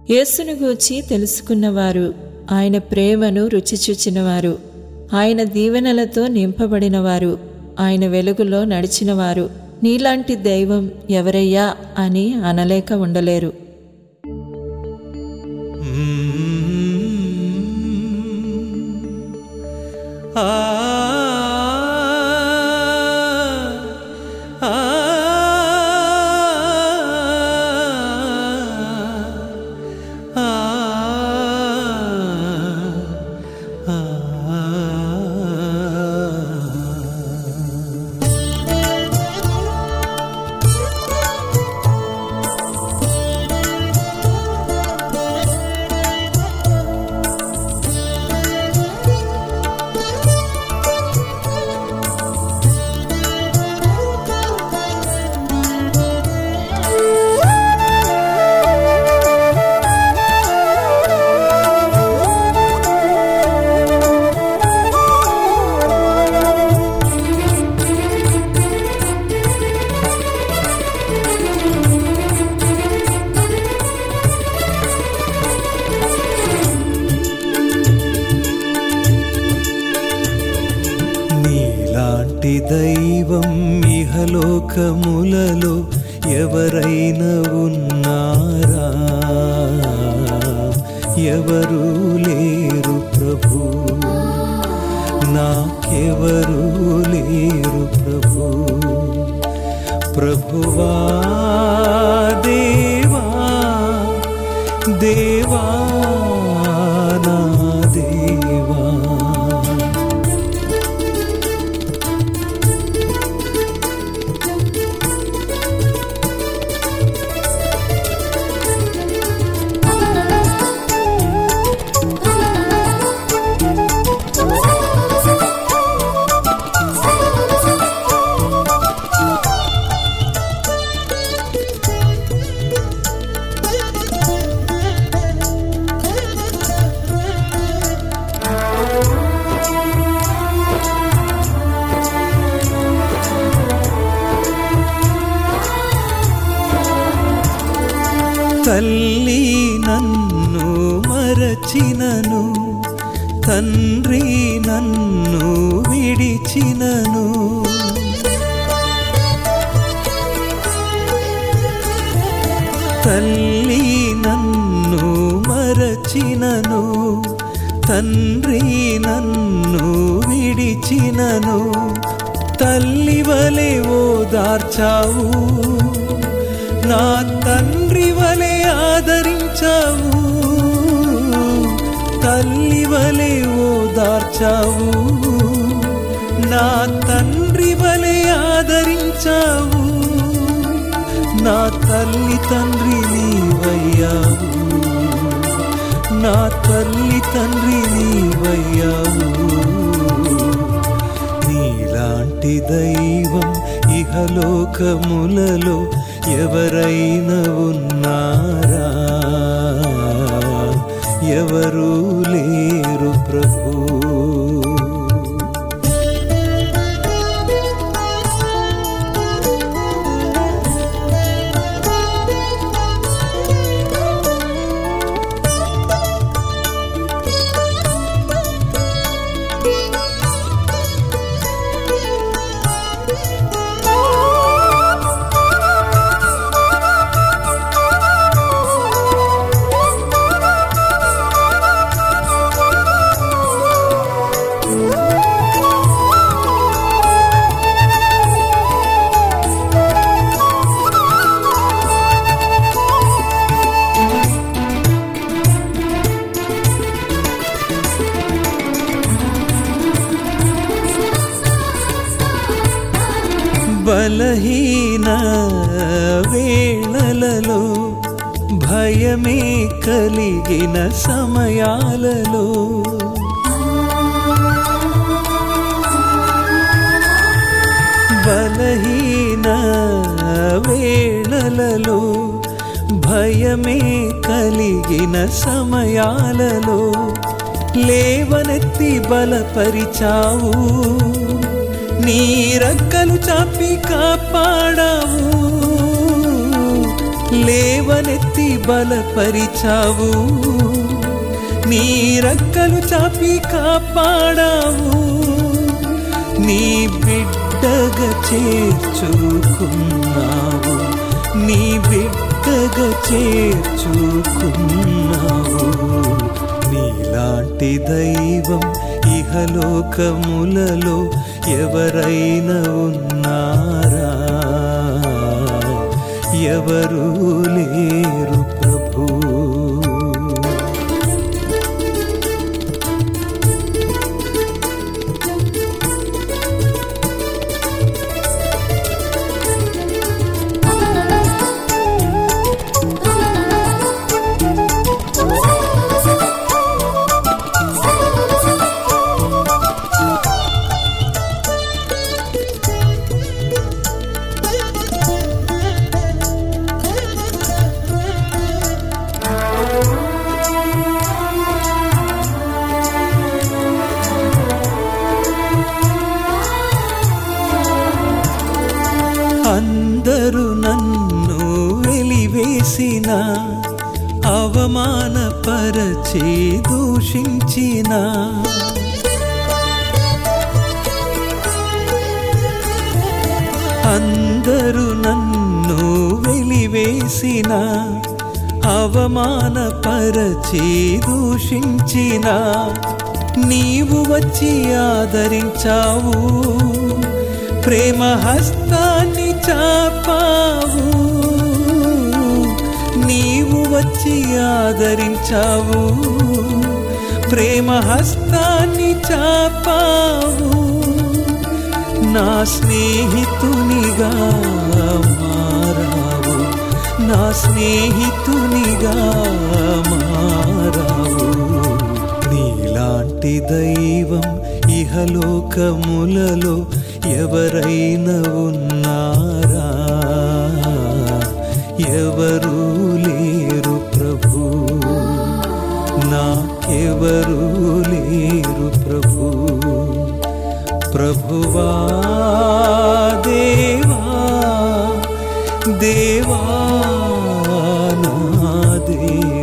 యేసును గూర్చి తెలుసుకున్నవారు ఆయన ప్రేమను రుచి చూచినవారు ఆయన దీవెనలతో నింపబడినవారు ఆయన వెలుగులో నడిచినవారు నీలాంటి దైవం ఎవరయ్యా అని అనలేక ఉండలేరు ఆ ఆ నీలాంటి దైవం ఇహలోకములలో ఎవరైనా ఉన్నారా ఎవరు లేరు ప్రభు నాకెవరు లేరు ప్రభు ప్రభువా దేవా దేవా నా దేవా తల్లి నన్ను మరచినను తండ్రి నన్ను విడిచినను తల్లి నన్ను మరచినను తండ్రి నన్ను విడిచినను తల్లి వలె ఓదార్చావు నా తండ్రి వలె ఆదరించావు తల్లి వలె ఓదార్చావు నా తండ్రి వలె ఆదరించావు నా తల్లి తండ్రి నీవయ్యావు నా తల్లి తండ్రి నీవయ్యావు నీలాంటి దైవం ఇహలోకములలో ఎవరైనా ఉన్నారా ఎవరు లేరు ప్రభు బలహీన వేళలలో భయమే కలిగిన సమయాలలో బలహీన వేళలలో భయమే కలిగిన సమయాలలో లేవనెత్తి బలపరిచావు నీ రక్కలు చాపి కాపాడావు లేవనెత్తి బలపరిచావు నీ రక్కలు చాపి కాపాడావు నీ బిడ్డగా చేర్చుకున్నావు నీ బిడ్డగా చేర్చుకున్నావు నీలాంటి దైవం ఇహలోకములలో ఎవరైనా ఉన్నారా ఎవరు లేరు ప్రభు అందరూ నన్ను వెలివేసిన అవమానపరచి దూషించిన అందరూ నన్ను వెలివేసిన అవమానపరచి దూషించిన నీవు వచ్చి ఆదరించావు ప్రేమ హస్తాన్ని చాపావు నీవు వచ్చి ఆదరించావు ప్రేమ హస్తాన్ని చాపావు నా స్నేహితునిగా మారావు నా స్నేహితునిగా మారావు నీలాంటి దైవం ఇహలోకములలో ఎవరైనా ఉన్నారా ఎవరు లేరు ప్రభు నాకెవరు లేరు ప్రభు ప్రభువా దేవా దేవా నా దేవా